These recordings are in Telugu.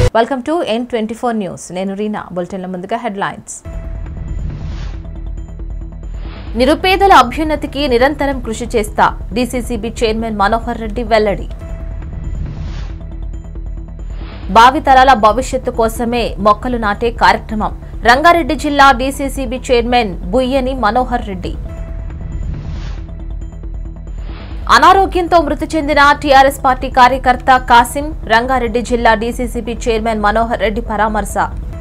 Welcome to N twenty four news నేను రీనా బులెటిన్ల ముందుగా హెడ్లైన్స్ నిరుపేదల అభ్యున్నతికి నిరంతరం కృషి చేస్తా డీసీసీబీ చైర్మన్ మనోహర్ రెడ్డి వెల్లడి భావితరాల భవిష్యత్తు కోసమే మొక్కలు నాటే కార్యక్రమం రంగారెడ్డి జిల్లా డీసీసీబీ చైర్మన్ బుయ్యని మనోహర్ రెడ్డి అనారోగ్యంతో మృతి చెందిన టీఆర్ఎస్ పార్టీ కార్యకర్త కాసిం రంగారెడ్డి జిల్లా డీసీసీబీ చైర్మన్ మనోహర్ రెడ్డి పరామర్శ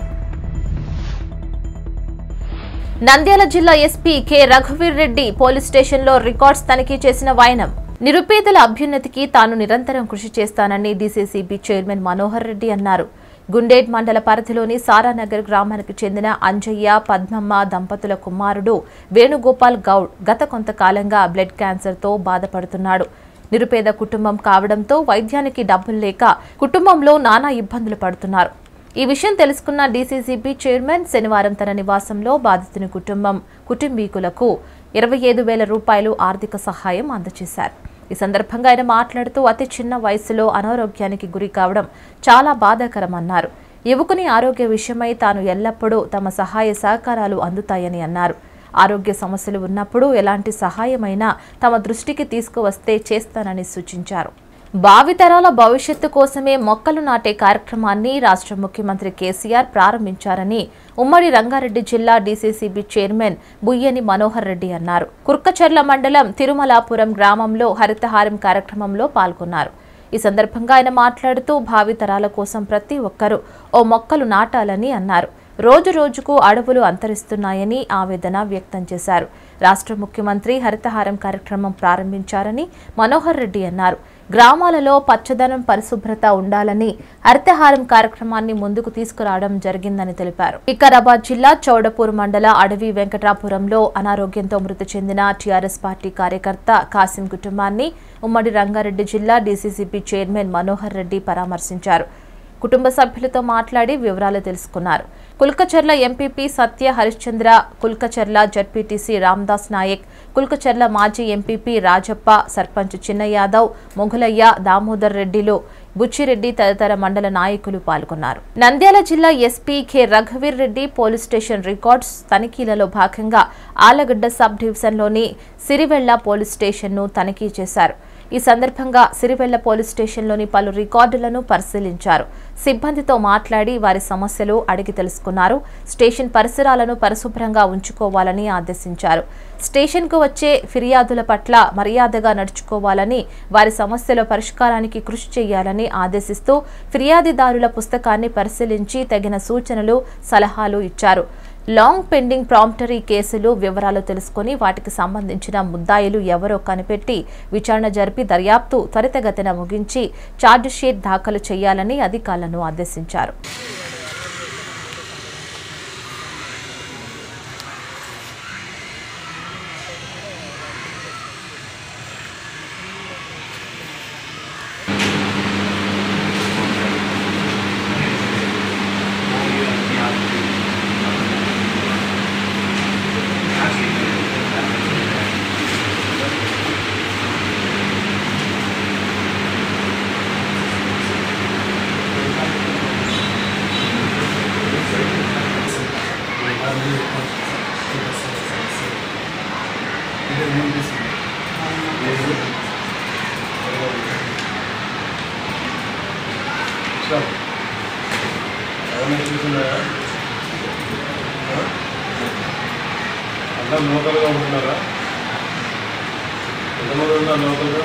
నంద్యాల జిల్లా ఎస్పీ కె రఘువీర్ రెడ్డి పోలీస్ స్టేషన్లో రికార్డ్స్ తనిఖీ చేసిన వైనం నిరుపేదల అభ్యున్నతికి తాను నిరంతరం కృషి చేస్తానని డీసీసీబీ చైర్మన్ మనోహర్ రెడ్డి అన్నారు గుండేడ్ మండల పరిధిలోని సారానగర్ గ్రామానికి చెందిన అంజయ్య పద్మమ్మ దంపతుల కుమారుడు వేణుగోపాల్ గౌడ్ గత కొంతకాలంగా బ్లడ్ క్యాన్సర్తో బాధపడుతున్నాడు నిరుపేద కుటుంబం కావడంతో వైద్యానికి డబ్బులు లేక కుటుంబంలో నానా ఇబ్బందులు పడుతున్నారు ఈ విషయం తెలుసుకున్న డీసీసీబీ చైర్మన్ శనివారం తన నివాసంలో బాధితుని కుటుంబం కుటుంబీకులకు ఇరవై ఐదు వేల రూపాయలు ఆర్థిక సహాయం అందజేశారు ఈ సందర్భంగా ఆయన మాట్లాడుతూ అతి చిన్న వయసులో అనారోగ్యానికి గురి కావడం చాలా బాధాకరమన్నారు యువకుని ఆరోగ్య విషయమై తాను ఎల్లప్పుడూ తమ సహాయ సహకారాలు అందుతాయని అన్నారు ఆరోగ్య సమస్యలు ఉన్నప్పుడు ఎలాంటి సహాయమైనా తమ దృష్టికి తీసుకువస్తే చేస్తానని సూచించారు భావితరాల భవిష్యత్తు కోసమే మొక్కలు నాటే కార్యక్రమాన్ని రాష్ట్ర ముఖ్యమంత్రి కేసీఆర్ ప్రారంభించారని ఉమ్మడి రంగారెడ్డి జిల్లా డీసీసీబీ చైర్మన్ బుయ్యని మనోహర్ రెడ్డి అన్నారు కుర్కచర్ల మండలం తిరుమలాపురం గ్రామంలో హరితహారం కార్యక్రమంలో పాల్గొన్నారు ఈ సందర్భంగా ఆయన మాట్లాడుతూ భావితరాల కోసం ప్రతి ఒక్కరూ ఓ మొక్కలు నాటాలని అన్నారు రోజు రోజుకు అడవులు అంతరిస్తున్నాయని ఆవేదన వ్యక్తం చేశారు రాష్ట్ర ముఖ్యమంత్రి హరితహారం కార్యక్రమం ప్రారంభించారని మనోహర్ రెడ్డి అన్నారు గ్రామాలలో పచ్చదనం పరిశుభ్రత ఉండాలని హరితహారం కార్యక్రమాన్ని ముందుకు తీసుకురావడం జరిగిందని తెలిపారు వికారాబాద్ జిల్లా చౌడపూర్ మండల అడవి వెంకటాపురంలో అనారోగ్యంతో మృతి చెందిన టీఆర్ఎస్ పార్టీ కార్యకర్త కాసిం కుటుంబాన్ని ఉమ్మడి రంగారెడ్డి జిల్లా డీసీసీపీ చైర్మన్ మనోహర్ రెడ్డి పరామర్శించారు కుటుంబ సభ్యులతో మాట్లాడి వివరాలు తెలుసుకున్నారు కుల్కచర్ల ఎంపీపీ సత్య హరిశ్చంద్ర కుల్కచర్ల జడ్పీటీసీ రామ్దాస్ నాయక్ కుల్కచర్ల మాజీ ఎంపీపీ రాజప్ప సర్పంచ్ చిన్న యాదవ్ మొఘలయ్య దామోదర్ రెడ్డిలు బుచ్చిరెడ్డి తదితర మండల నాయకులు పాల్గొన్నారు నంద్యాల జిల్లా ఎస్పీ కె రఘువీర్ రెడ్డి పోలీస్ స్టేషన్ రికార్డ్స్ తనిఖీలలో భాగంగా ఆలగడ్డ సబ్ డివిజన్లోని సిరివెళ్ల పోలీస్ స్టేషన్ను తనిఖీ చేశారు ఈ సందర్భంగా సిరివెళ్ల పోలీస్ స్టేషన్లోని పలు రికార్డులను పరిశీలించారు సిబ్బందితో మాట్లాడి వారి సమస్యలు అడిగి తెలుసుకున్నారు స్టేషన్ పరిసరాలను పరిశుభ్రంగా ఉంచుకోవాలని ఆదేశించారు స్టేషన్కు వచ్చే ఫిర్యాదుల పట్ల మర్యాదగా నడుచుకోవాలని వారి సమస్యల పరిష్కారానికి కృషి చేయాలని ఆదేశిస్తూ ఫిర్యాదిదారుల పుస్తకాన్ని పరిశీలించి తగిన సూచనలు సలహాలు ఇచ్చారు లాంగ్ పెండింగ్ ప్రాంప్టరీ కేసులు వివరాలు తెలుసుకుని వాటికి సంబంధించిన ముద్దాయిలు ఎవరో కనిపెట్టి విచారణ జరిపి దర్యాప్తు త్వరితగతిన ముగించి ఛార్జిషీట్ దాఖలు చేయాలని అధికారులను ఆదేశించారు అందరూ లోకల్గా ఉంటున్నారా ఎంతమంది ఉన్నారు లోకల్గా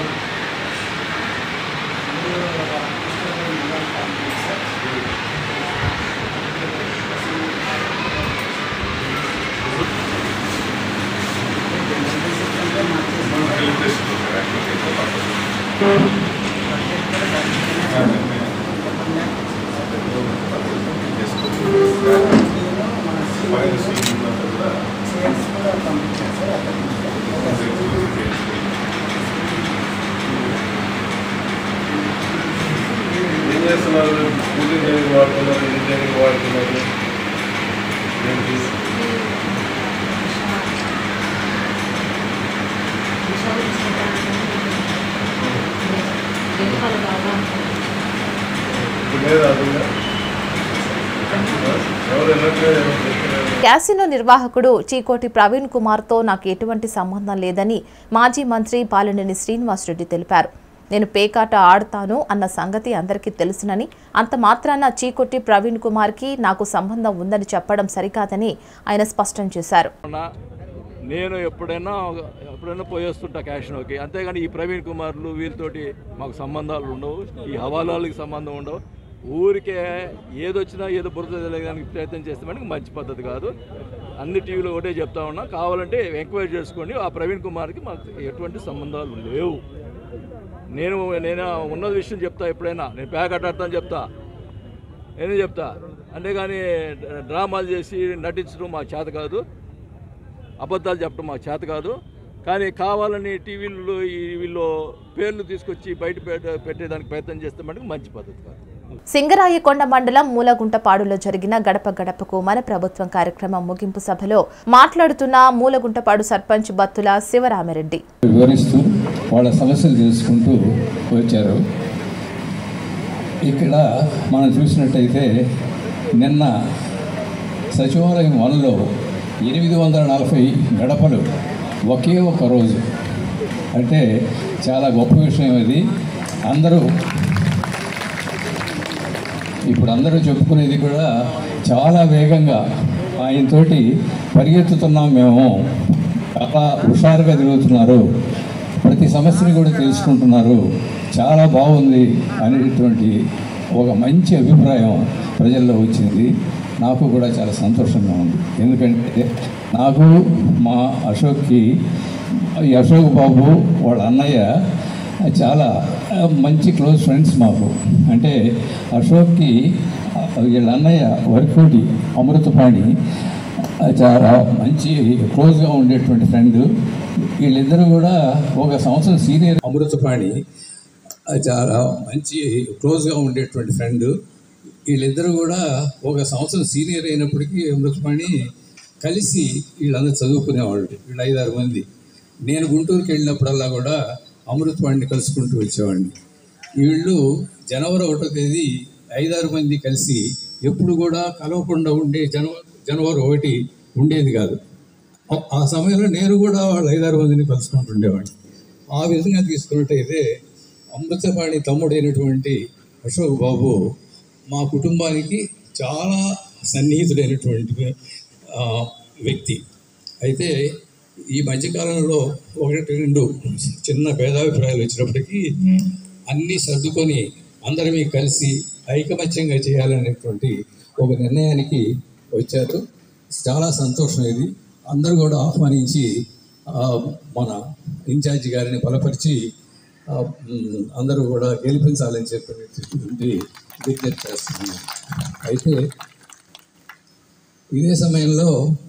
ఏం చేస్తున్నారు కూలింగ్ చేయడానికి వాడుతున్నారు ఇది చేయడానికి వాడుతున్నారు ఏంటి ఇప్పుడు లేదా అర్థంగా ఎవరు ఎన్నట్లే ఎవరు చెప్పలేదు క్యాసినో నిర్వాహకుడు చీకోటి ప్రవీణ్ కుమార్తో నాకు ఎటువంటి సంబంధం లేదని మాజీ మంత్రి బాలినేని శ్రీనివాసరెడ్డి తెలిపారు నేను పేకాట ఆడతాను అన్న సంగతి అందరికీ తెలుసునని అంత మాత్రాన చీకొట్టి ప్రవీణ్ కుమార్కి నాకు సంబంధం ఉందని చెప్పడం సరికాదని ఆయన స్పష్టం చేశారు ఉన్నా నేను ఎప్పుడైనా ఎప్పుడైనా పోయేస్తుంటా క్యాషినోకి అంతేగాని ఈ ప్రవీణ్ కుమార్లు వీరితోటి మాకు సంబంధాలు ఉండవు ఈ హవాలాలకి సంబంధం ఉండవు ఊరికే ఏదొచ్చినా ఏదో బురద తెలియడానికి ప్రయత్నం చేస్తే మనకి మంచి పద్ధతి కాదు అన్ని టీవీలో ఒకటే చెప్తా ఉన్నా కావాలంటే ఎంక్వైరీ చేసుకోండి ఆ ప్రవీణ్ కుమార్కి మాకు ఎటువంటి సంబంధాలు లేవు నేను నేను ఉన్న విషయం చెప్తా ఎప్పుడైనా నేను ప్యాక్ ఆడతాను చెప్తా నేనే చెప్తా అంతేగాని డ్రామాలు చేసి నటించడం మా చేత కాదు అబద్ధాలు చెప్పడం మా చేత కాదు కానీ కావాలని టీవీల్లో ఈ వీళ్ళు పేర్లు తీసుకొచ్చి బయట పెట్ట- పెట్టేదానికి ప్రయత్నం చేస్తే మటుకు మంచి పద్ధతి కాదు సింగరాయకొండ మండలం మూలగుంటపాడులో జరిగిన గడప గడపకు మన ప్రభుత్వం కార్యక్రమం ముగింపు సభలో మాట్లాడుతున్న మూలగుంటపాడు సర్పంచ్ బత్తుల శివరామిరెడ్డి వివరిస్తూ వాళ్ళ సమస్యలు తెలుసుకుంటూ వచ్చారు ఇక్కడ మనం చూసినట్టయితే నిన్న సచివాలయం వన్లో ఎనిమిది వందల నలభై గడపలు ఒకే ఒక రోజు అంటే చాలా గొప్ప విషయం ఇది అందరూ ఇప్పుడు అందరూ చెప్పుకునేది కూడా చాలా వేగంగా ఆయనతోటి పరిగెత్తుతున్నాం మేము చాలా హుషారుగా తిరుగుతున్నారు ప్రతి సమస్యని కూడా తెలుసుకుంటున్నారు చాలా బాగుంది అనేటువంటి ఒక మంచి అభిప్రాయం ప్రజల్లో వచ్చింది నాకు కూడా చాలా సంతోషంగా ఉంది ఎందుకంటే నాకు మా అశోక్కి ఈ అశోక్ బాబు వాళ్ళ అన్నయ్య చాలా ఆ, మంచి క్లోజ్ ఫ్రెండ్స్ మాకు అంటే అశోక్కి ఆ, వీళ్ళ అన్నయ్య వరకోటి అమృతపాణి ఆ, చాలా మంచి క్లోజ్గా ఉండేటువంటి ఫ్రెండ్ వీళ్ళిద్దరూ కూడా ఒక సంవత్సరం సీనియర్ అమృతపాణి ఆ, చాలా మంచి క్లోజ్గా ఉండేటువంటి ఫ్రెండ్ వీళ్ళిద్దరూ కూడా ఒక సంవత్సరం సీనియర్ అయినప్పటికీ అమృతపాణి కలిసి వీళ్ళందరూ చదువుకునేవాళ్ళు వీళ్ళు ఐదారు మంది నేను గుంటూరుకి వెళ్ళినప్పుడల్లా కూడా అమృతవాణిని కలుసుకుంటూ వచ్చేవాడిని వీళ్ళు జనవరి ఒకటో తేదీ ఐదారు మంది కలిసి ఎప్పుడు కూడా కలవకుండా ఉండే జన జనవరి ఒకటి ఉండేది కాదు ఆ- ఆ సమయంలో నేను కూడా వాళ్ళ ఐదారు మందిని కలుసుకుంటుండేవాడిని ఆ విధంగా తీసుకున్నట్టయితే అమృతపాణి తమ్ముడైనటువంటి అశోక్ బాబు మా కుటుంబానికి చాలా సన్నిహితుడైనటువంటి ఆ, వ్యక్తి అయితే ఈ మధ్యకాలంలో ఒకటి రెండు చిన్న భేదాభిప్రాయాలు వచ్చినప్పటికీ అన్నీ సర్దుకొని అందరమీ కలిసి ఐకమత్యంగా చేయాలనేటువంటి ఒక నిర్ణయానికి వచ్చారు చాలా సంతోషం ఇది అందరూ కూడా ఆహ్వానించి ఆ, మన ఇన్ఛార్జి గారిని బలపరిచి ఆ, మ్, అందరూ కూడా గెలిపించాలని చెప్పి విజ్ఞప్తి చేస్తున్నాను అయితే ఇదే సమయంలో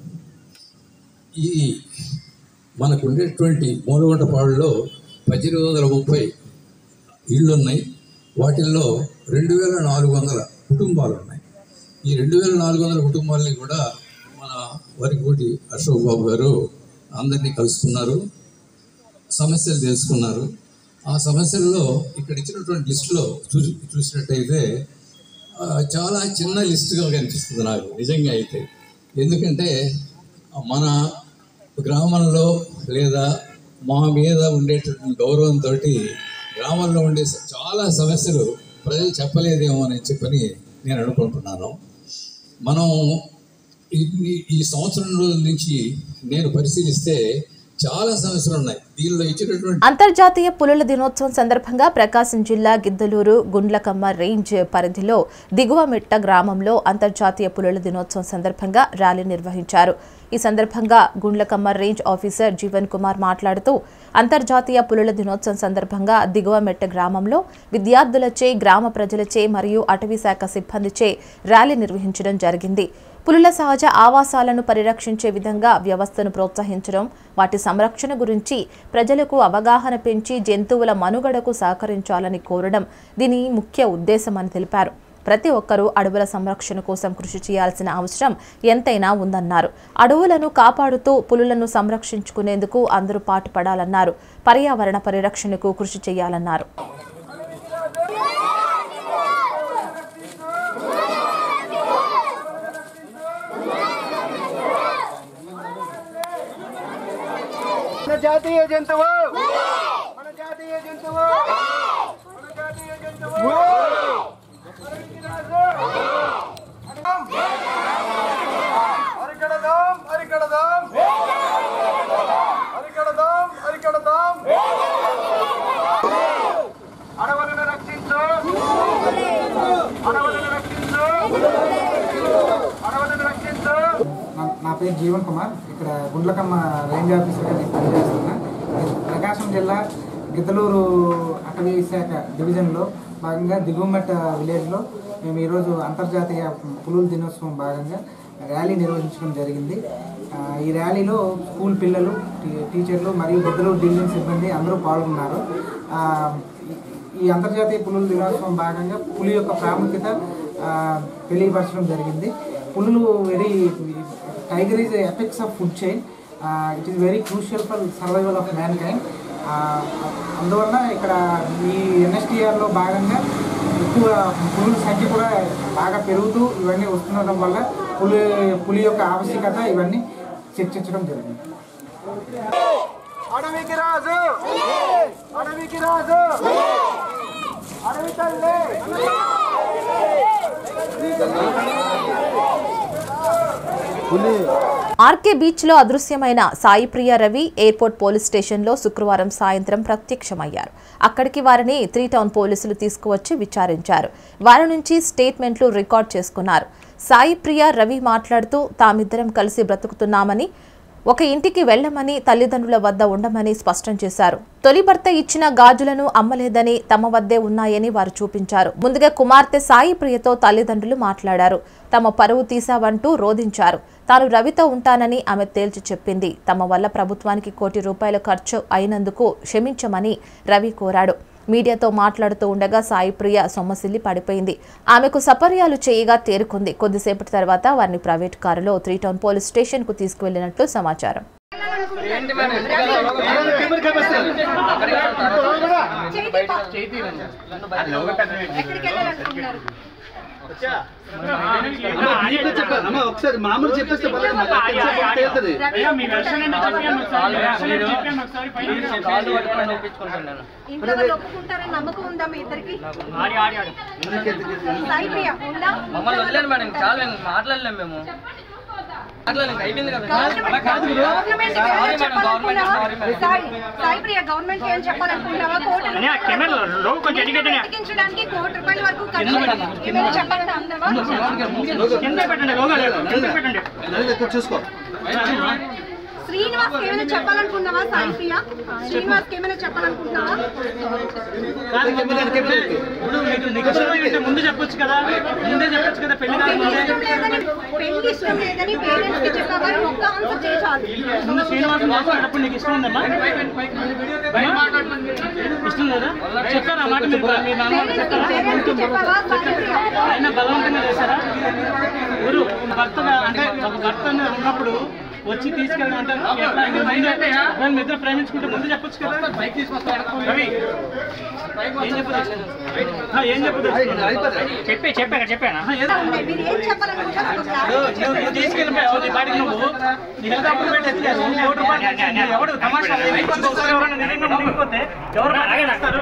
ఈ మనకు ఉండేటువంటి మూలగుంటపాడులో పద్దెనిమిది వందల ముప్పై ఇళ్ళు ఉన్నాయి వాటిల్లో రెండు వేల నాలుగు వందల కుటుంబాలు ఉన్నాయి ఈ రెండు వేల నాలుగు వందల కుటుంబాలని కూడా మన వరికోటి అశోక్ బాబు గారు అందరినీ కలుసుకున్నారు సమస్యలు తెలుసుకున్నారు ఆ సమస్యల్లో ఇక్కడ ఇచ్చినటువంటి లిస్టులో చూసి చూసినట్టయితే ఆ, చాలా చిన్న లిస్టుగా కనిపిస్తుంది నాకు నిజంగా అయితే ఎందుకంటే మన గ్రామంలో లేదా మా మీద ఉండేటటువంటి గౌరవంతో గ్రామంలో ఉండే స- చాలా సమస్యలు ప్రజలు చెప్పలేదేమో అని చెప్పని నేను అనుకుంటున్నాను మనం ఈ- ఈ- ఈ సంవత్సరం రోజుల నుంచి నేను పరిశీలిస్తే చాలా సమస్యలు ఉన్నాయి దీనిలో ఇచ్చినటువంటి అంతర్జాతీయ పులుల దినోత్సవం సందర్భంగా ప్రకాశం జిల్లా గిద్దలూరు గుండ్లకమ్మ రేంజ్ పరిధిలో దిగువ మిట్ట గ్రామంలో అంతర్జాతీయ పులుల దినోత్సవం సందర్భంగా ర్యాలీ నిర్వహించారు ఈ సందర్భంగా గుండ్లకమ్మ రేంజ్ ఆఫీసర్ జీవన్ కుమార్ మాట్లాడుతూ అంతర్జాతీయ పులుల దినోత్సవం సందర్భంగా దిగువ మెట్ట గ్రామంలో విద్యార్థులచే గ్రామ ప్రజలచే మరియు అటవీ శాఖ సిబ్బందిచే ర్యాలీ నిర్వహించడం జరిగింది పులుల సహజ ఆవాసాలను పరిరక్షించే విధంగా వ్యవస్థను ప్రోత్సహించడం వాటి సంరక్షణ గురించి ప్రజలకు అవగాహన పెంచి జంతువుల మనుగడకు సహకరించాలని కోరడం దీని ముఖ్య ఉద్దేశమని తెలిపారు ప్రతి ఒక్కరూ అడవుల సంరక్షణ కోసం కృషి చేయాల్సిన అవసరం ఎంతైనా ఉందన్నారు అడవులను కాపాడుతూ పులులను సంరక్షించుకునేందుకు అందరూ పాటుపడాలన్నారు పర్యావరణ పరిరక్షణకు కృషి చేయాలన్నారు జాతీయ జంతువు మన జాతీయ జంతువు మన జాతీయ జంతువు అరికడదాం అరికడదాం అరికడదాం అరికడదాం అడవులను రక్షించు అడవులను రక్షించు అడవులను రక్షించు నా- నా పేరు జీవన్ కుమార్ ఇక్కడ గుండ్లకమ్మ రేంజ్ ఆఫీసర్గా నేను పనిచేస్తున్నా నేను ప్రకాశం జిల్లా గిద్దలూరు అటవీ శాఖ డివిజన్లో భాగంగా దిగుమట్ట విలేజ్లో మేము ఈరోజు అంతర్జాతీయ పులుల దినోత్సవం భాగంగా ర్యాలీ నిర్వహించడం జరిగింది ఆ, ఈ ర్యాలీలో స్కూల్ పిల్లలు టీ- టీచర్లు మరియు గిద్దలూరు డివిజన్ సిబ్బంది అందరూ పాల్గొన్నారు ఆ, ఈ- ఈ అంతర్జాతీయ పులుల దినోత్సవం భాగంగా పులి యొక్క ప్రాముఖ్యత ఆ, తెలియపరచడం జరిగింది పులులు very tiger is effects of food chain it is very crucial for survival of mankind అందువల్ల ఇక్కడ ఈ ఎన్ఎస్టీఆర్లో భాగంగా ఎక్కువ పులుల సంఖ్య కూడా బాగా పెరుగుతూ ఇవన్నీ వస్తుండడం వల్ల పులి పులి యొక్క ఆవశ్యకత ఇవన్నీ చర్చించడం జరిగింది అడవికి రాజు అడవికి రాజు అడవి తల్లి ఆర్కే బీచ్ లో అదృశ్యమైన సాయి ప్రియ రవి ఎయిర్పోర్ట్ పోలీస్ స్టేషన్లో శుక్రవారం సాయంత్రం ప్రత్యక్షమయ్యారు అక్కడికి వారిని త్రీ టౌన్ పోలీసులు తీసుకువచ్చి విచారించారు వారి నుంచి స్టేట్మెంట్లు రికార్డ్ చేసుకున్నారు సాయి ప్రియ రవి మాట్లాడుతూ తామిద్దరం కలిసి బ్రతుకుతున్నామని ఒక ఇంటికి వెళ్లమని తల్లిదండ్రుల వద్ద ఉండమని స్పష్టం చేశారు తొలి భర్త ఇచ్చిన గాజులను అమ్మలేదని తమ వద్దే ఉన్నాయని వారు చూపించారు ముందుగా కుమార్తె సాయి ప్రియతో తల్లిదండ్రులు మాట్లాడారు తమ పరువు తీశావంటూ రోధించారు తాను రవితో ఉంటానని ఆమె తేల్చి చెప్పింది తమ వల్ల ప్రభుత్వానికి కోటి రూపాయల ఖర్చు అయినందుకు క్షమించమని రవి కోరాడు మీడియాతో మాట్లాడుతూ ఉండగా సాయి ప్రియ సొమ్మసిల్లి పడిపోయింది ఆమెకు సపర్యాలు చేయగా తేరుకుంది కొద్దిసేపటి తర్వాత వారిని ప్రైవేట్ కారులో త్రీ టౌన్ పోలీస్ స్టేషన్ కు తీసుకువెళ్లినట్లు సమాచారం ఒకసారి మామూలు చెప్పేస్తే పర్లేదు, మాకు అక్కడ చెప్పకపోతే తెలుస్తుంది. ఇంట్లో వాళ్ళు ఒప్పుకుంటారని నమ్మకం ఉందా మీ ఇద్దరికి సాయి ప్రియ ఉందా మమ్మల్ని వదిలేండి మేడం ఇంకా చాలు మేము మాట్లాడలేము మేము మాట్లాడలేము అయిపోయింది కదా government sorry madam government sorry madam Sai Sai Priya government ఏం చెప్పాలనుకుంటున్నావా కోర్టు ఎదిగించడానికి కోటి రూపాయల వరకు ఖర్చు పెట్టింది. ఏమైనా చెప్పాలని అందావా నరేంద్ర, ఇక్కడ చూసుకో శ్రీనివాస్ ఏమైనా చెప్పాలనుకున్నావా సాయి ప్రియ శ్రీనివాస్ ఏమైనా చెప్పాలనుకుంటున్నావా ముందు చెప్పొచ్చు కదా ముందే చెప్పొచ్చు కదా పెళ్లి పెళ్లి ఇష్టం లేదని పెళ్లి ఇష్టం లేదని పేరెంట్స్ కి చెప్పావా ఒక్క ఆన్సర్ చేయాలి ముందు శ్రీనివాసం మాట్లాడినప్పుడు నీకు ఇష్టం ఉందమ్మా ఇష్టం లేదా చెప్పారా ఆ మాట మీరు మీ నాన్న పేరెంట్స్ కి చెప్పావా సాయి ప్రియ ఆయన బలవంతంగా చేశారా ఊరు భర్తగా అంటే ఒక భర్త ఉన్నప్పుడు వచ్చి తీసుకెళ్ళడం అంటే ఎట్లా? మీరు ముందే ఒకవేళ మీ ఇద్దరు ప్రేమించుకుంటే ముందు చెప్పొచ్చు కదా బైక్ రవి ఏం చెప్పదు ఏం చెప్పదు చెప్పే చెప్పాక చెప్పానా ఏదో మీరు ఏం చెప్పాలనుకుంటున్నారా ఒక నువ్వు clarity నువ్వు- నువ్వు తీసుకెళ్ళిపోయావు నీ బాడీకి నువ్వు నీ హెలికాప్టర్ పెట్టి ఎత్తుకెళ్ళావు. కోటి రూపాయలు తెచ్చింది. ఎవడు తమాషా లేకపోతే ఒకసారి ఎవరైనా నిజంగా మునిగిపోతే ఎవరు మాట్లాడేస్తారు?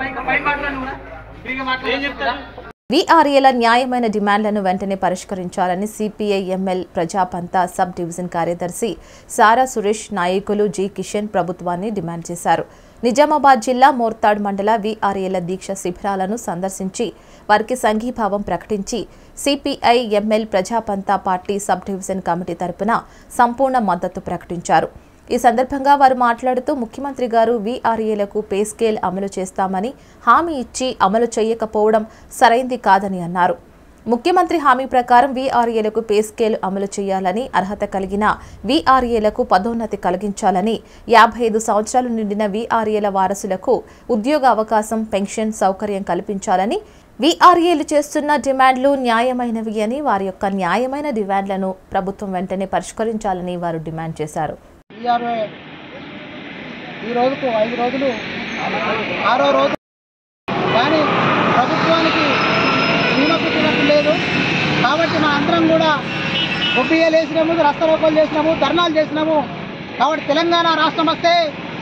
ఏం చెప్తారు వీఆర్ఏల న్యాయమైన డిమాండ్లను వెంటనే పరిష్కరించాలని CPI ML Prajapantha sub division కార్యదర్శి సారా సురేష్ నాయకులు జి కిషన్ ప్రభుత్వాన్ని డిమాండ్ చేశారు నిజామాబాద్ జిల్లా మోర్తాడ్ మండల వీఆర్ఏల దీక్ష శిబిరాలను సందర్శించి వారికి సంఘీభావం ప్రకటించి CPI ML Prajapantha party sub division committee తరపున సంపూర్ణ మద్దతు ప్రకటించారు ఈ సందర్భంగా వారు మాట్లాడుతూ ముఖ్యమంత్రి గారు వీఆర్ఏలకు పే స్కేల్ అమలు చేస్తామని హామీ ఇచ్చి అమలు చేయకపోవడం సరైంది కాదని అన్నారు ముఖ్యమంత్రి హామీ ప్రకారం వీఆర్ఏలకు పే స్కేల్ అమలు చేయాలని అర్హత కలిగిన వీఆర్ఏలకు పదోన్నతి కలిగించాలని యాభై ఐదు సంవత్సరాలు నిండిన వీఆర్ఏల వారసులకు ఉద్యోగ అవకాశం పెన్షన్ సౌకర్యం కల్పించాలని వీఆర్ఏలు చేస్తున్న డిమాండ్లు న్యాయమైనవి అని వారి యొక్క న్యాయమైన డిమాండ్లను ప్రభుత్వం వెంటనే పరిష్కరించాలని వారు డిమాండ్ చేశారు ఈఆర్ఓ ఈ రోజుకు ఐదు రోజులు ఆరో రోజు కానీ ప్రభుత్వానికి సీమ పుట్టినట్టు లేదు కాబట్టి మా అందరం కూడా ఒప్పియలు వేసినాము రస్తరోకోలు చేసినాము ధర్నాలు చేసినాము కాబట్టి తెలంగాణ రాష్ట్రం వస్తే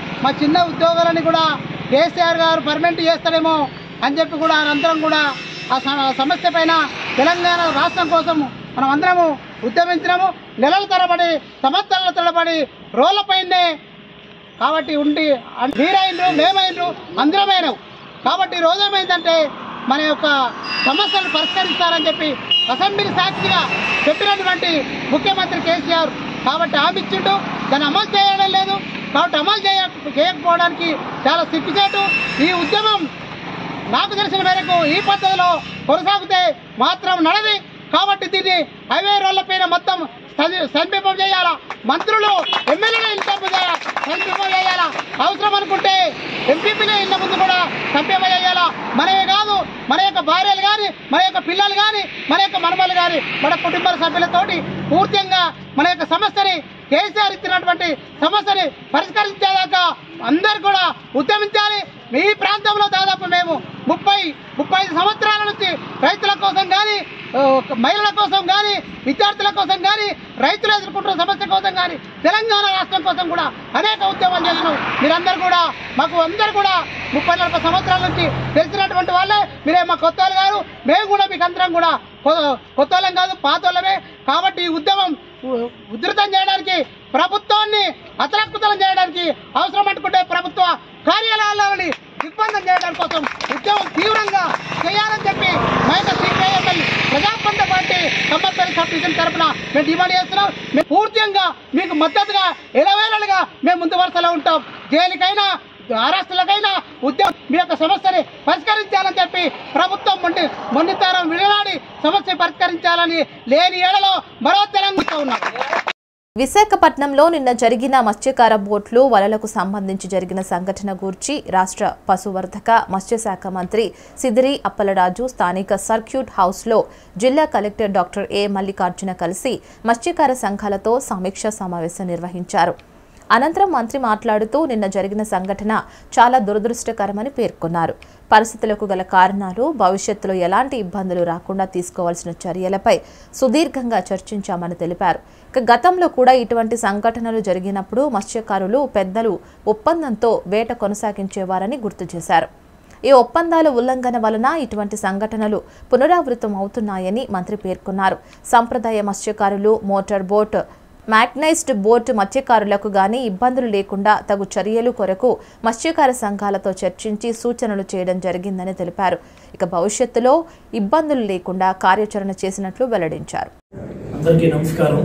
మా చిన్న ఉద్యోగాలని కూడా కేసీఆర్ గారు పర్మనెంట్ చేస్తాడేమో అని చెప్పి కూడా అనంతరం కూడా ఆ స- సమస్య పైన తెలంగాణ రాష్ట్రం కోసం మనం అందరము ఉద్యమించినాము నెలల తరబడి సంవత్సరాల తరబడి రోడ్లపైనే కాబట్టి ఉండి అన్- మీరైనరు మేమైనరు అందరమైనవు కాబట్టి ఈ రోజు ఏమైందంటే మన యొక్క సమస్యలను పరిష్కరిస్తారని చెప్పి అసెంబ్లీ సాక్షిగా చెప్పినటువంటి ముఖ్యమంత్రి కేసీఆర్ కాబట్టి హామీ ఇచ్చిండు దాన్ని అమలు చేయడం లేదు కాబట్టి అమలు చేయ చేయకపోవడానికి చాలా సిగ్గుచేటు ఈ ఉద్యమం నాకు తెలిసిన మేరకు ఈ పద్ధతిలో కొనసాగితే మాత్రం నడది కాబట్టి దీన్ని హైవే రోడ్ల పైన మొత్తం సమి- సమీపం చేయాలా మంత్రులు ఎమ్మెల్యేలు ఇంటర్ సమీపం చేయాలా అవసరం అనుకుంటే ఎంపీపీలు ఇళ్ళ ముందు కూడా సమీపం చేయాలా మనమే కాదు మన యొక్క భార్యలు కానీ మన యొక్క పిల్లలు కానీ మన యొక్క మనమలు కానీ మన కుటుంబ సభ్యులతోటి పూర్తిగా మన యొక్క సమస్యని కేసీఆర్ ఇచ్చినటువంటి సమస్యని పరిష్కరించేదాకా అందరు కూడా ఉద్యమించాలి మీ ప్రాంతంలో దాదాపు మేము ముప్పై ముప్పై ఐదు సంవత్సరాల నుంచి రైతుల కోసం కానీ ఆ, మహిళల కోసం కానీ విద్యార్థుల కోసం కానీ రైతులు ఎదుర్కొంటున్న సమస్య కోసం కానీ తెలంగాణ రాష్ట్రం కోసం కూడా అనేక ఉద్యమాలు చేసినాం మీరందరూ కూడా మాకు అందరు కూడా ముప్పై నలభై సంవత్సరాల నుంచి తెలిసినటువంటి వాళ్ళే మీరే మా కొత్త వాళ్ళు గారు మేము కూడా మీకు అందరం కూడా కొ- కొత్త వాళ్ళం కాదు పాత వాళ్ళమే కాబట్టి ఈ ఉద్యమం ఉ- ఉధృతం చేయడానికి ప్రభుత్వాన్ని అతలకుతలం చేయడానికి అవసరం అనుకుంటే ప్రభుత్వ కార్యాలయాలని దిగ్బంధం చేయడం కోసం ఉద్యమం తీవ్రంగా చేయాలని చెప్పి మా యొక్క CPI ML Prajapantha party compulsory sub division తరఫున మేము డిమాండ్ చేస్తున్నాం మేము పూర్తిగా మీకు మద్దతుగా ఎలవేళలుగా మేము ముందు వరుసలో ఉంటాం జైలుకైనా అరెస్టులకైనా ఉద్యమం మీ యొక్క సమస్యని పరిష్కరించాలని చెప్పి ప్రభుత్వం మొండి మొండితనం విడనాడి సమస్య పరిష్కరించాలని లేని ఏడలో మరో తెలంగాణ ఉన్నాం విశాఖపట్నంలో నిన్న జరిగిన మత్స్యకార బోట్లు వలలకు సంబంధించి జరిగిన సంఘటన గూర్చి రాష్ట్ర పశువర్ధక మత్స్యశాఖ మంత్రి సిదిరి అప్పలరాజు స్థానిక సర్క్యూట్ హౌస్లో జిల్లా కలెక్టర్ డాక్టర్ ఏ మల్లికార్జున కలిసి మత్స్యకార సంఘాలతో సమీక్ష సమావేశం నిర్వహించారు అనంతరం మంత్రి మాట్లాడుతూ నిన్న జరిగిన సంఘటన చాలా దురదృష్టకరమని పేర్కొన్నారు పరిస్థితులకు గల కారణాలు భవిష్యత్తులో ఎలాంటి ఇబ్బందులు రాకుండా తీసుకోవాల్సిన చర్యలపై సుదీర్ఘంగా చర్చించామని తెలిపారు ఇక గతంలో కూడా ఇటువంటి సంఘటనలు జరిగినప్పుడు మత్స్యకారులు పెద్దలు ఒప్పందంతో వేట కొనసాగించేవారని గుర్తు చేశారు ఈ ఒప్పందాల ఉల్లంఘన వలన ఇటువంటి సంఘటనలు పునరావృతం అవుతున్నాయని మంత్రి పేర్కొన్నారు సంప్రదాయ మత్స్యకారులు మోటార్ బోట్ మ్యాగ్నైజ్డ్ బోట్ మత్స్యకారులకు గానీ ఇబ్బందులు లేకుండా తగు చర్యలు కొరకు మత్స్యకార సంఘాలతో చర్చించి సూచనలు చేయడం జరిగిందని తెలిపారు ఇక భవిష్యత్తులో ఇబ్బందులు లేకుండా కార్యాచరణ చేసినట్లు వెల్లడించారు అందరికీ నమస్కారం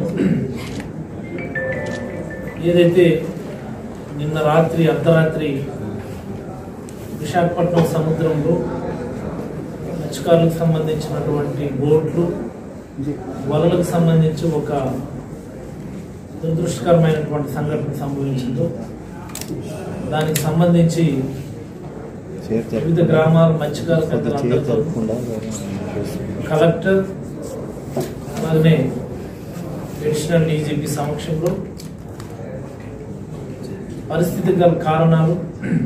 ఏదైతే నిన్న రాత్రి అర్ధరాత్రి విశాఖపట్నం సముద్రంలో మత్స్యకారులకు సంబంధించినటువంటి బోట్లు వలలకు సంబంధించి ఒక దురదృష్టకరమైనటువంటి సంఘటన సంభవించిందో దానికి సంబంధించి వివిధ గ్రామాల మత్స్యకార పెద్దలందరితో కలెక్టర్ అలాగనే అడిషనల్ డీజీపీ సమక్షంలో పరిస్థితి గల కారణాలు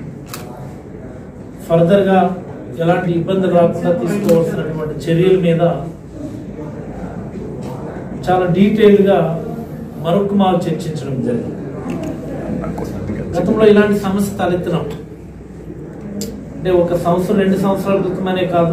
ఫర్దర్గా ఎలాంటి ఇబ్బందులు రాకుండా తీసుకోవాల్సినటువంటి చర్యల మీద చాలా డీటెయిల్గా మరొక మారు చర్చించడం జరిగింది గతంలో ఇలాంటి సమస్య తలెత్తినప్పుడు అంటే ఒక సంవత్సరం రెండు సంవత్సరాల క్రితమనే కాదు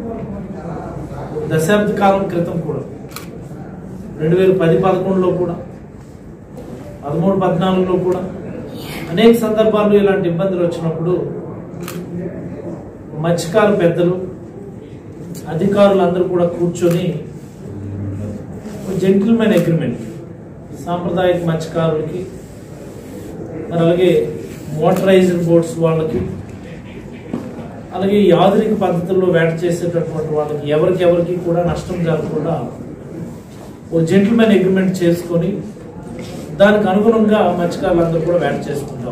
దశాబ్ద కాలం క్రితం కూడా రెండు వేల పది పదకొండులో కూడా పదమూడు పద్నాలుగులో కూడా అనేక సందర్భాల్లో ఇలాంటి ఇబ్బందులు వచ్చినప్పుడు మత్స్యకారు పెద్దలు అధికారులు అందరూ కూడా కూర్చొని జెంటిల్మెన్ అగ్రిమెంట్ సాంప్రదాయక మత్స్యకారులకి మరి అలాగే మోటరైజ్డ్ బోట్స్ వాళ్ళకి అలాగే ఈ ఆధునిక పద్ధతుల్లో వేట చేసేటటువంటి వాళ్ళకి ఎవరికి ఎవరికి కూడా నష్టం జరగకుండా ఓ జెంటిల్మెన్ అగ్రిమెంట్ చేసుకొని దానికి అనుగుణంగా మత్స్యకారులందరూ కూడా వేట చేసుకుంటాం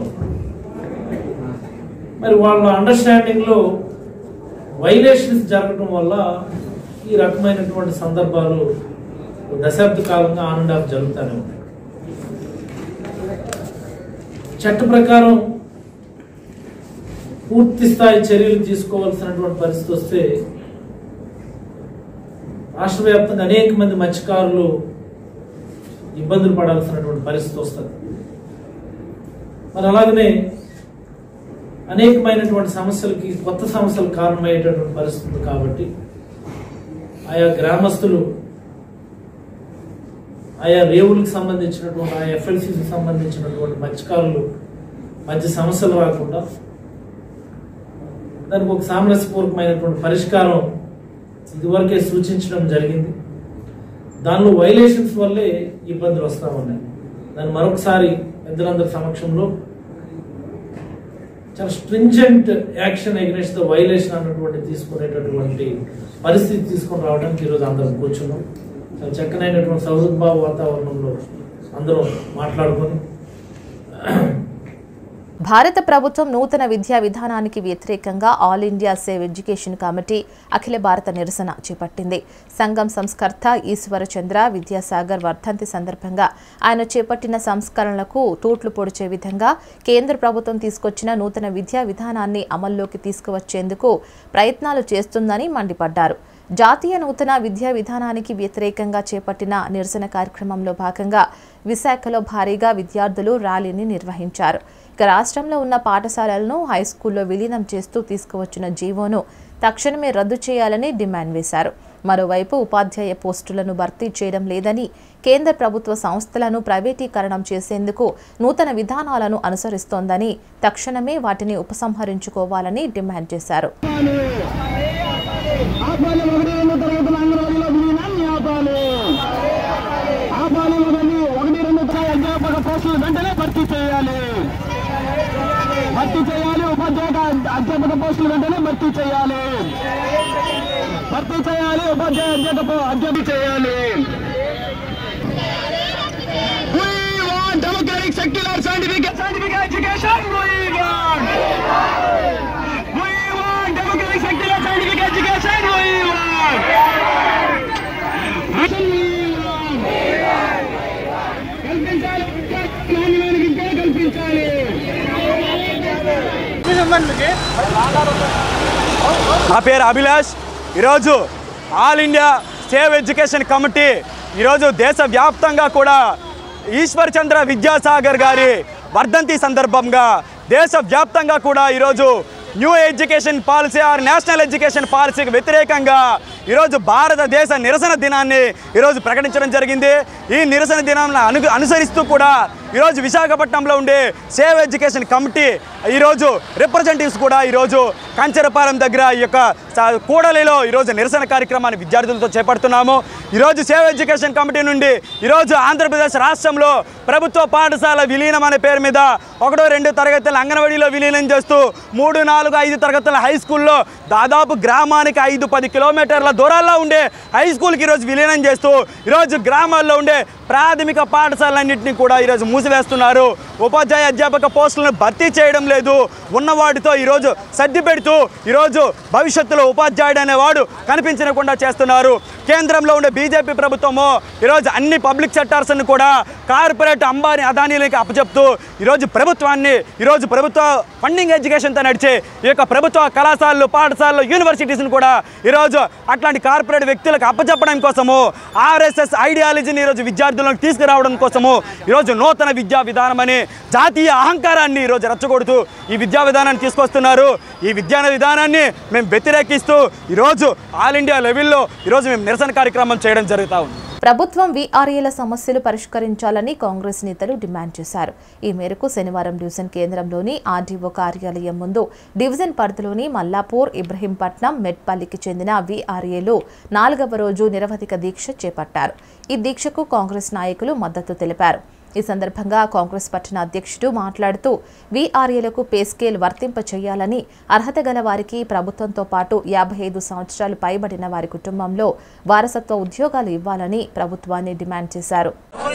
మరి వాళ్ళ అండర్స్టాండింగ్ లో వైలేషన్స్ జరగడం వల్ల ఈ రకమైనటువంటి సందర్భాలు దశాబ్ద కాలంగా ఆన్ అండ్ ఆఫ్ జరుగుతూనే ఉన్నాయి చట్ట ప్రకారం పూర్తి స్థాయి చర్యలు తీసుకోవాల్సినటువంటి పరిస్థితి వస్తే రాష్ట్ర వ్యాప్తంగా అనేక మంది మత్స్యకారులు ఇబ్బందులు పడాల్సినటువంటి పరిస్థితి వస్తుంది మరి అలాగనే అనేకమైనటువంటి సమస్యలకి కొత్త సమస్యలు కారణమయ్యేటటువంటి పరిస్థితి ఉంది కాబట్టి ఆయా గ్రామస్తులు ఆయా రేవులకు సంబంధించినటువంటి ఆయా ఎఫ్ఎల్సీకి సంబంధించినటువంటి మత్స్యకారులు మధ్య సమస్యలు రాకుండా దానికి ఒక సామరస్యపూర్వకమైనటువంటి పరిష్కారం ఇదివరకే సూచించడం జరిగింది దానిలో వైలేషన్స్ వల్లే ఇబ్బందులు వస్తూ ఉన్నాయి దాన్ని మరొకసారి పెద్దలందరి సమక్షంలో చాలా stringent action against the violation అన్నటువంటి తీసుకునేటటువంటి పరిస్థితి తీసుకొని రావడానికి ఈరోజు అందరం కూర్చున్నాం చాలా చక్కనైనటువంటి సౌహృద్భావ వాతావరణంలో అందరం మాట్లాడుకొని భారత ప్రభుత్వం నూతన విద్యా విధానానికి వ్యతిరేకంగా all India save education committee అఖిల భారత నిరసన చేపట్టింది సంఘం సంస్కర్త ఈశ్వర చంద్ర విద్యాసాగర్ వర్ధంతి సందర్భంగా ఆయన చేపట్టిన సంస్కరణలకు తూట్లు పొడిచే విధంగా కేంద్ర ప్రభుత్వం తీసుకొచ్చిన నూతన విద్యా విధానాన్ని అమల్లోకి తీసుకువచ్చేందుకు ప్రయత్నాలు చేస్తుందని మండిపడ్డారు జాతీయ నూతన విద్యా విధానానికి వ్యతిరేకంగా చేపట్టిన నిరసన కార్యక్రమంలో భాగంగా విశాఖలో భారీగా విద్యార్థులు ర్యాలీని నిర్వహించారు ఇక రాష్ట్రంలో ఉన్న పాఠశాలలను హైస్కూల్లో విలీనం చేస్తూ తీసుకువచ్చిన జీవోను తక్షణమే రద్దు చేయాలని డిమాండ్ వేశారు మరోవైపు ఉపాధ్యాయ పోస్టులను భర్తీ చేయడం లేదని కేంద్ర ప్రభుత్వ సంస్థలను ప్రైవేటీకరణం చేసేందుకు నూతన విధానాలను అనుసరిస్తోందని తక్షణమే వాటిని ఉపసంహరించుకోవాలని డిమాండ్ చేశారు ఆపాలి ఒకటి రెండు తరగతుల అంగన్వాడీలో విలీనాన్ని ఆపాలి ఆపాలి ఒకటి ఒకటి రెండు తరగతి అధ్యాపక పోస్టులు వెంటనే భర్తీ చేయాలి భర్తీ చేయాలి ఉపాధ్యాయ అధ్యాపక పోస్టులు వెంటనే భర్తీ చేయాలి భర్తీ చేయాలి ఉపాధ్యాయ అధ్యాపక అధ్యాపక చేయాలి We want democratic, secular, scientific, scientific education. We want. We want democratic, secular, scientific education. We want. We want. కల్పించాలి నాణ్యమైన విద్య కల్పించాలి నా పేరు అభిలాష్ ఈరోజు all India save education committee ఈరోజు దేశవ్యాప్తంగా కూడా ఈశ్వర్ చంద్ర విద్యాసాగర్ గారి వర్ధంతి సందర్భంగా దేశవ్యాప్తంగా కూడా ఈరోజు new education policy or national education పాలసీకి వ్యతిరేకంగా ఈరోజు భారతదేశ నిరసన దినాన్ని ఈరోజు ప్రకటించడం జరిగింది ఈ నిరసన దినాన్ని అను అనుసరిస్తూ కూడా ఈరోజు విశాఖపట్నంలో ఉండే సేవ్ ఎడ్యుకేషన్ కమిటీ ఈరోజు రిప్రజెంటేటివ్స్ కూడా ఈరోజు కంచెరపాలెం దగ్గర ఈ యొక్క స- కూడలిలో ఈరోజు నిరసన కార్యక్రమాన్ని విద్యార్థులతో చేపడుతున్నాము ఈరోజు సేవ్ ఎడ్యుకేషన్ కమిటీ నుండి ఈరోజు ఆంధ్రప్రదేశ్ రాష్ట్రంలో ప్రభుత్వ పాఠశాల విలీనం అనే పేరు మీద ఒకటో రెండు తరగతుల అంగన్వాడీలో విలీనం చేస్తూ మూడు నాలుగు ఐదు తరగతుల హై స్కూల్లో దాదాపు గ్రామానికి ఐదు పది కిలోమీటర్ల దూరాల్లో ఉండే హై స్కూల్కి ఈరోజు విలీనం చేస్తూ ఈరోజు గ్రామాల్లో ఉండే ప్రాథమిక పాఠశాలన్నింటినీ కూడా ఈరోజు మూసివేస్తున్నారు ఉపాధ్యాయ అధ్యాపక పోస్టులను భర్తీ చేయడం లేదు ఉన్నవాటితో ఈరోజు సర్ది పెడుతూ ఈరోజు భవిష్యత్తులో ఉపాధ్యాయుడు అనేవాడు కనిపించకుండా చేస్తున్నారు కేంద్రంలో ఉండే బీజేపీ ప్రభుత్వము ఈరోజు అన్ని పబ్లిక్ సెక్టార్స్ని కూడా కార్పొరేట్ అంబానీ అదానీలకి అప్పచెప్తూ ఈరోజు ప్రభుత్వాన్ని ఈరోజు ప్రభుత్వ ఫండింగ్ ఎడ్యుకేషన్తో నడిచే ఈ యొక్క ప్రభుత్వ కళాశాలలు పాఠశాలలు యూనివర్సిటీస్ని కూడా ఈరోజు అట్లాంటి కార్పొరేట్ వ్యక్తులకు అప్పచెప్పడం కోసము ఆర్ఎస్ఎస్ ఐడియాలజీని ఈరోజు విద్యార్థులకు తీసుకురావడం కోసము ఈరోజు నూతన విద్యా విధానం అని జాతీయ అహంకారాన్ని ఈరోజు రెచ్చగొడుతూ ఈ విద్యా విధానాన్ని తీసుకొస్తున్నారు ఈ విద్యా విధానాన్ని మేము వ్యతిరేకిస్తూ ఈరోజు ఆల్ ఇండియా లెవెల్లో ఈరోజు మేము నిరసన కార్యక్రమం చేయడం జరుగుతూ ఉంది ప్రభుత్వం వీఆర్ఏల సమస్యలు పరిష్కరించాలని కాంగ్రెస్ నేతలు డిమాండ్ చేశారు ఈ మేరకు శనివారం డివిజన్ కేంద్రంలోని ఆర్డీఓ కార్యాలయం ముందు డివిజన్ పరిధిలోని మల్లాపూర్ ఇబ్రహీంపట్నం మెట్పల్లికి చెందిన వీఆర్ఏలు నాలుగవ రోజు నిరవధిక దీక్ష చేపట్టారు ఈ దీక్షకు కాంగ్రెస్ నాయకులు మద్దతు తెలిపారు ఈ సందర్భంగా కాంగ్రెస్ పట్టణ అధ్యక్షుడు మాట్లాడుతూ వీఆర్ఏలకు పే స్కేల్ వర్తింప చేయాలని అర్హత గల వారికి ప్రభుత్వంతో పాటు యాభై ఐదు సంవత్సరాలు పైబడిన వారి కుటుంబంలో వారసత్వ ఉద్యోగాలు ఇవ్వాలని ప్రభుత్వాన్ని డిమాండ్ చేశారు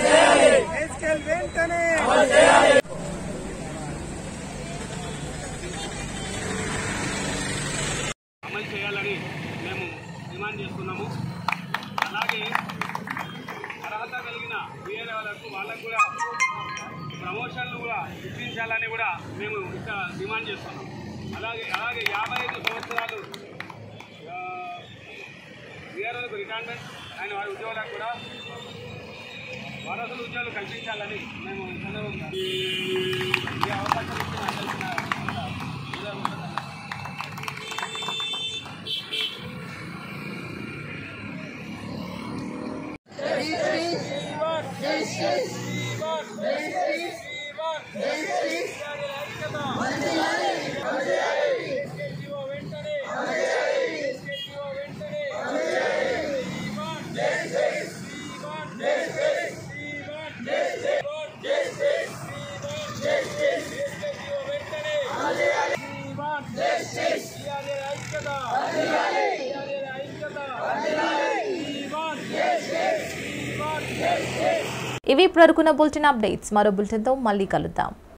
అమలు చేయాలని మేము డిమాండ్ చేస్తున్నాము అలాగే అర్హత కలిగిన వేరే వాళ్ళకు వాళ్ళకు కూడా ప్రమోషన్లు కూడా ఇప్పించాలని కూడా మేము ఇక్కడ డిమాండ్ చేస్తున్నాం అలాగే అలాగే యాభై ఐదు సంవత్సరాలు వీఆర్ఓలకు రిటైర్మెంట్ అయిన వారి ఉద్యోగులకు కూడా వారసుల ఉద్యోగాలు కల్పించాలని మేము ఈ సందర్భంగా ఈ అవకాశం ఇచ్చిన అందరికీ నా- ఇవి ఇప్పుడు వరకున్న బులెటిన్ అప్డేట్స్ మరో బులెటిన్తో మళ్ళీ కలుద్దాం